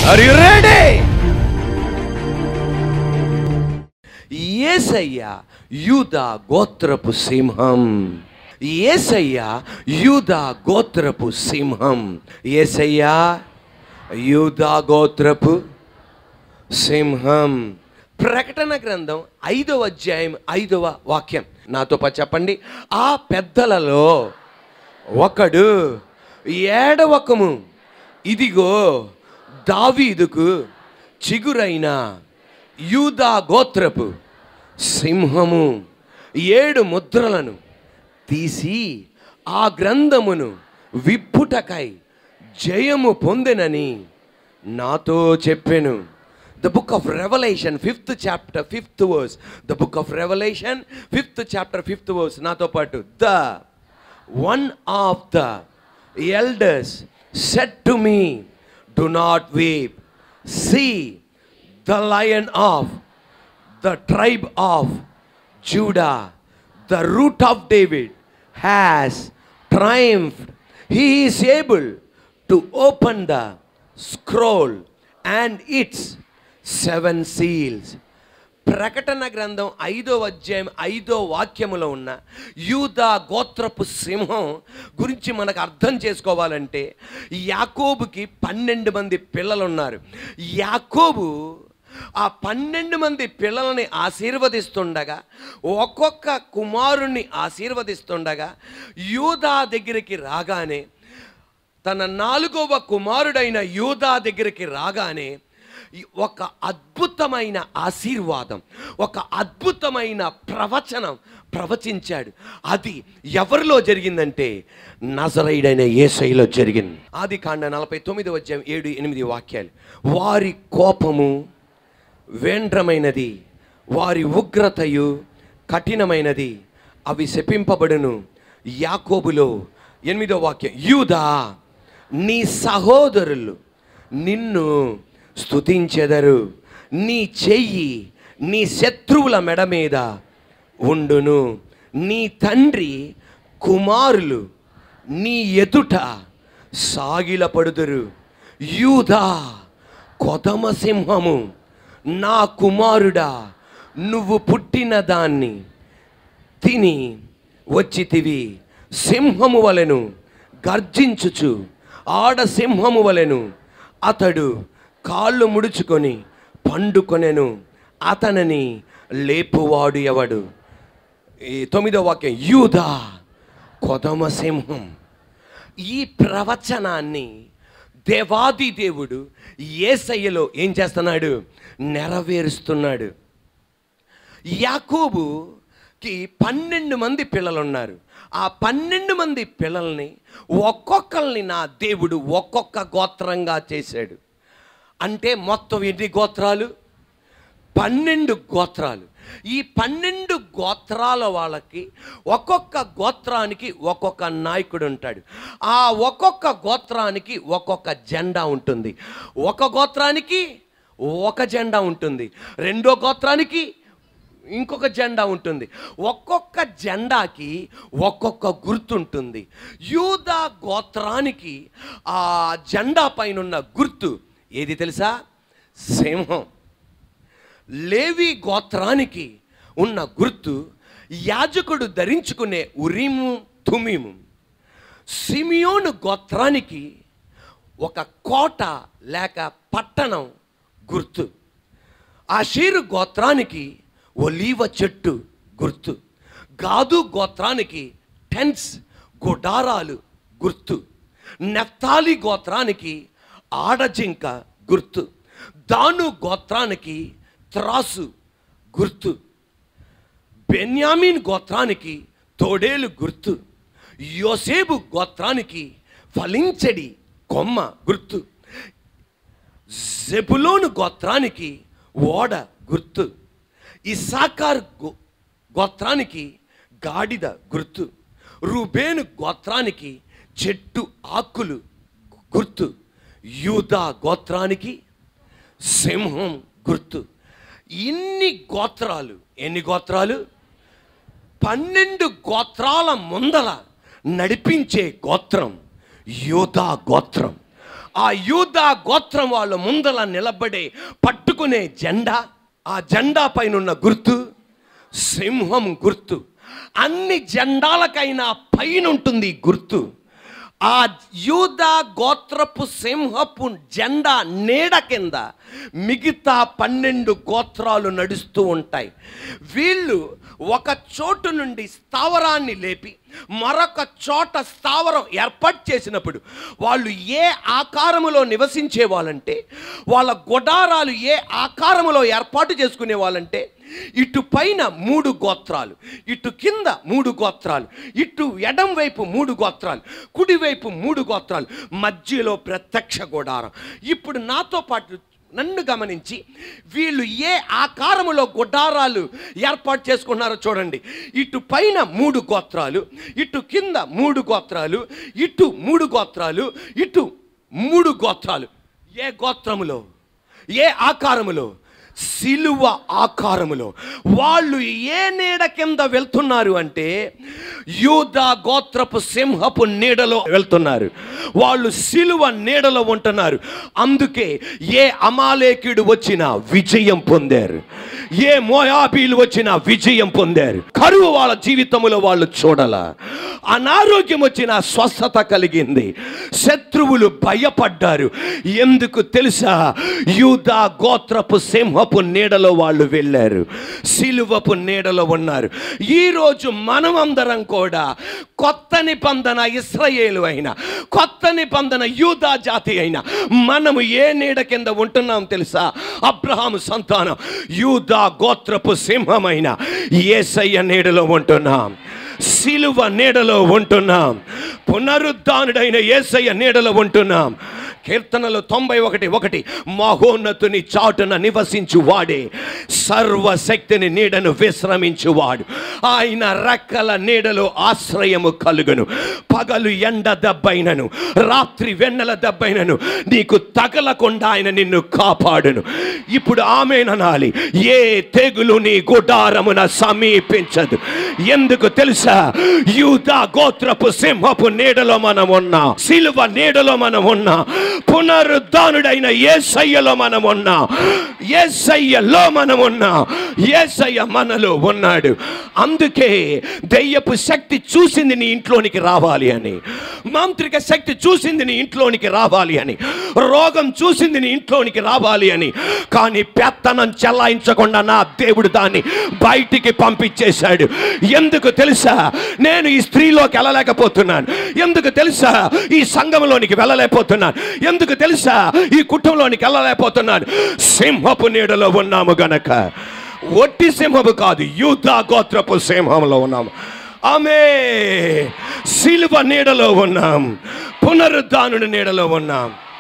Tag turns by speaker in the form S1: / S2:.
S1: Are you ready ఏసయ్య యూద గోత్రపు సింహం ఏసయ్య యూద గోత్రపు సింహం ఏసయ్య యూద గోత్రపు సింహం ప్రకటన గ్రంథం ఐదవ అధ్యాయం ఐదవ వాక్యం నాతో పాటు చెప్పండి ఆ పెద్దలలో ఒకడు ఏడవకము ఇదిగో దావీదుకు చిగురైన యూదా గోత్రపు సింహము ఏడు ముద్రలను తీసి ఆ గ్రంథమును విప్పుటకై జయము పొందెనని నాతో చెప్పెను the book of Revelation fifth chapter fifth verse the book of Revelation fifth chapter fifth verse నాతో పాటు the one of the elders said to me do not weep see the lion of the tribe of Judah, the root of David, has triumphed. He is able to open the scroll and its seven seals. ప్రకటన గ్రంథం ఐదో అధ్యాయం ఐదో వాక్యములో ఉన్న యూదా గోత్రపు సింహం గురించి మనకు అర్థం చేసుకోవాలంటే యాకోబుకి పన్నెండు మంది పిల్లలు ఉన్నారు యాకోబు ఆ పన్నెండు మంది పిల్లల్ని ఆశీర్వదిస్తుండగా ఒక్కొక్క కుమారుణ్ణి ఆశీర్వదిస్తుండగా యూదా దగ్గరికి రాగానే తన నాలుగవ కుమారుడైన యూదా దగ్గరికి రాగానే ఈ ఒక అద్భుతమైన ఆశీర్వాదం ఒక అద్భుతమైన ప్రవచనం ప్రవచించాడు అది ఎవరిలో జరిగిందంటే నజరైడైన ఏసైలో జరిగింది ఆది కాండ నలభై తొమ్మిది వచ్చాం ఏడు ఎనిమిది వాక్యాలు వారి కోపము వేండ్రమైనది వారి ఉగ్రతయు కఠినమైనది అవి శపింపబడును యాకోబులో ఎనిమిదో వాక్యం యూదా నీ సహోదరులు నిన్ను స్తుతించెదరు నీ చెయ్యి నీ శత్రువుల మెడ మీద ఉండును నీ తండ్రి కుమారులు నీ ఎదుట సాగిలపడుదురు యూదా కొదమ సింహము నా కుమారుడా నువ్వు పుట్టిన దాన్ని తిని వచ్చితివి సింహము వలెను గర్జించుచు ఆడ సింహము వలెను అతడు కాళ్ళు ముడుచుకొని పండుకొనెను అతనిని లేపువాడు ఎవడు ఈ తొమ్మిదో వాక్యం యూదా కొదమ సింహం ఈ ప్రవచనాన్ని దేవాది దేవుడు ఏసయ్యలో ఏం చేస్తున్నాడు నెరవేరుస్తున్నాడు యాకోబుకి పన్నెండు మంది పిల్లలు ఉన్నారు ఆ పన్నెండు మంది పిల్లల్ని ఒక్కొక్కరిని నా దేవుడు ఒక్కొక్క గోత్రంగా చేశాడు అంటే మొత్తం ఎన్ని గోత్రాలు పన్నెండు గోత్రాలు ఈ పన్నెండు గోత్రాల వాళ్ళకి ఒక్కొక్క గోత్రానికి ఒక్కొక్క నాయకుడు ఉంటాడు ఆ ఒక్కొక్క గోత్రానికి ఒక్కొక్క జెండా ఉంటుంది ఒక గోత్రానికి ఒక జెండా ఉంటుంది రెండో గోత్రానికి ఇంకొక జెండా ఉంటుంది ఒక్కొక్క జెండాకి ఒక్కొక్క గుర్తు ఉంటుంది యూదా గోత్రానికి ఆ జెండా పైన ఉన్న గుర్తు ఏది తెలుసా సింహం లేవి గోత్రానికి ఉన్న గుర్తు యాజకుడు ధరించుకునే ఉరిము తుమిము సిమియోను గోత్రానికి ఒక కోట లేక పట్టణం గుర్తు ఆషీరు గోత్రానికి ఒలీవ చెట్టు గుర్తు గాదు గోత్రానికి టెన్స్ గుడారాలు గుర్తు నెఫ్తాలి గోత్రానికి ఆడజింక గుర్తు దాను గోత్రానికి త్రాసు గుర్తు బెన్యామీన్ గోత్రానికి తోడేలు గుర్తు యోసేపు గోత్రానికి ఫలించడి కొమ్మ గుర్తు జెబులోను గోత్రానికి ఓడ గుర్తు ఇసాకార్ గో- గోత్రానికి గాడిద గుర్తు రూబేను గోత్రానికి చెట్టు ఆకులు గుర్తు యూదా గోత్రానికి సింహం గుర్తు ఇన్ని గోత్రాలు ఎన్ని గోత్రాలు పన్నెండు గోత్రాల ముందల నడిపించే గోత్రం యోధా గోత్రం ఆ యూదా గోత్రం వాళ్ళు ముందల నిలబడే పట్టుకునే జెండా ఆ జెండా పైన ఉన్న గుర్తు సింహం గుర్తు అన్ని జెండాలకైనా పైన ఉంటుంది ఈ గుర్తు ఆ యూదా గోత్రపు సింహపు జెండా నీడ కింద మిగతా పన్నెండు గోత్రాలు నడుస్తూ ఉంటాయి వీళ్ళు ఒక చోటు నుండి స్థావరాన్ని లేపి మరొక చోట స్థావరం ఏర్పాటు చేసినప్పుడు వాళ్ళు ఏ ఆకారములో నివసించే వాళ్ళంటే వాళ్ళ గుడారాలు ఏ ఆకారములో ఏర్పాటు చేసుకునే వాళ్ళంటే ఇటు పైన మూడు గోత్రాలు ఇటు కింద మూడు గోత్రాలు ఇటు ఎడం వైపు మూడు గోత్రాలు కుడివైపు మూడు గోత్రాలు మధ్యలో ప్రత్యక్ష గుడారం ఇప్పుడు నాతో పాటు నన్ను గమనించి వీళ్ళు ఏ ఆకారములో గుడారాలు ఏర్పాటు చేసుకున్నారో చూడండి ఇటు పైన మూడు గోత్రాలు ఇటు కింద మూడు గోత్రాలు ఇటు మూడు గోత్రాలు ఇటు మూడు గోత్రాలు ఏ గోత్రములో ఏ ఆకారములో సిలువ ఆకారములో వాళ్ళు ఏ నీడ కింద వెళ్తున్నారు అంటే యూదా గోత్రపు సింహపు నీడలో వెళ్తున్నారు వాళ్ళు సిలువ నీడలో ఉంటున్నారు అందుకే ఏ అమాలేకుడు వచ్చినా విజయం పొందారు ఏ మోయాబీలు వచ్చినా విజయం పొందారు కరువు వాళ్ళ జీవితంలో వాళ్ళు చూడాల అనారోగ్యం వచ్చిన స్వస్థత కలిగింది శత్రువులు భయపడ్డారు ఎందుకు తెలుసా యూదా గోత్రపు సింహపు నీడలో వాళ్ళు వెళ్ళారు సిలువపు నీడలో ఉన్నారు ఈరోజు మనమందరం కూడా కొత్త నిబంధన ఇస్రాయేలు అయిన కొత్త నిబంధన యూదా జాతి అయిన మనము ఏ నీడ కింద ఉంటున్నాం తెలుసా అబ్రహాము సంతానం యూదా గోత్రపు సింహమైన ఏసయ్య నీడలో ఉంటున్నాం సిలువ నీడలో ఉంటున్నాం పునరుద్ధానుడైన ఏసయ్య నీడలో ఉంటున్నాం కీర్తనలు తొంభై ఒకటి ఒకటి మహోన్నతుని చాటున నివసించు వాడే సర్వశక్తిని నీడను విశ్రమించువాడు ఆయన రెక్కల నీడలో ఆశ్రయము కలుగును పగలు ఎండ దెబ్బైనను రాత్రి వెన్నెల దెబ్బైనను నీకు తగలకుండా ఆయన నిన్ను కాపాడును ఇప్పుడు ఆమెననాలి ఏ తెగులు నీ గుడారమున సమీపించదు ఎందుకు తెలుసా యూదా గోత్రపు సింహపు నీడలో మనం ఉన్నాం సిలువ నీడలో మనం ఉన్నాం పునరుద్ధానుడైన ఏసయ్యలో మనం ఉన్నాం ఏసయ్యలో మనం ఉన్నాం ఏసయ్య మనలో ఉన్నాడు అందుకే దెయ్యపు శక్తి చూసింది నీ ఇంట్లోనికి రావాలి అని మాంత్రిక శక్తి చూసింది నీ ఇంట్లోనికి రావాలి అని రోగం చూసింది నీ ఇంట్లోనికి రావాలి అని కానీ పెత్తనం చెల్లాయించకుండా నా దేవుడు దాన్ని బయటికి పంపించేశాడు ఎందుకు తెలుసా నేను ఈ స్త్రీలోకి వెళ్ళలేకపోతున్నాను ఎందుకు తెలుసా ఈ సంఘంలోనికి వెళ్ళలేకపోతున్నాను ఎందుకు తెలుసా ఈ కుటుంబంలోనికి వెళ్ళలేకపోతున్నాను సింహపు నీడలో ఉన్నాము గనక ఒట్టి సింహము కాదు యూదా గోత్రపు సింహంలో ఉన్నాము ఆమె సిలువ నీడలో ఉన్నాం పునరుద్ధానుడి నీడలో ఉన్నాం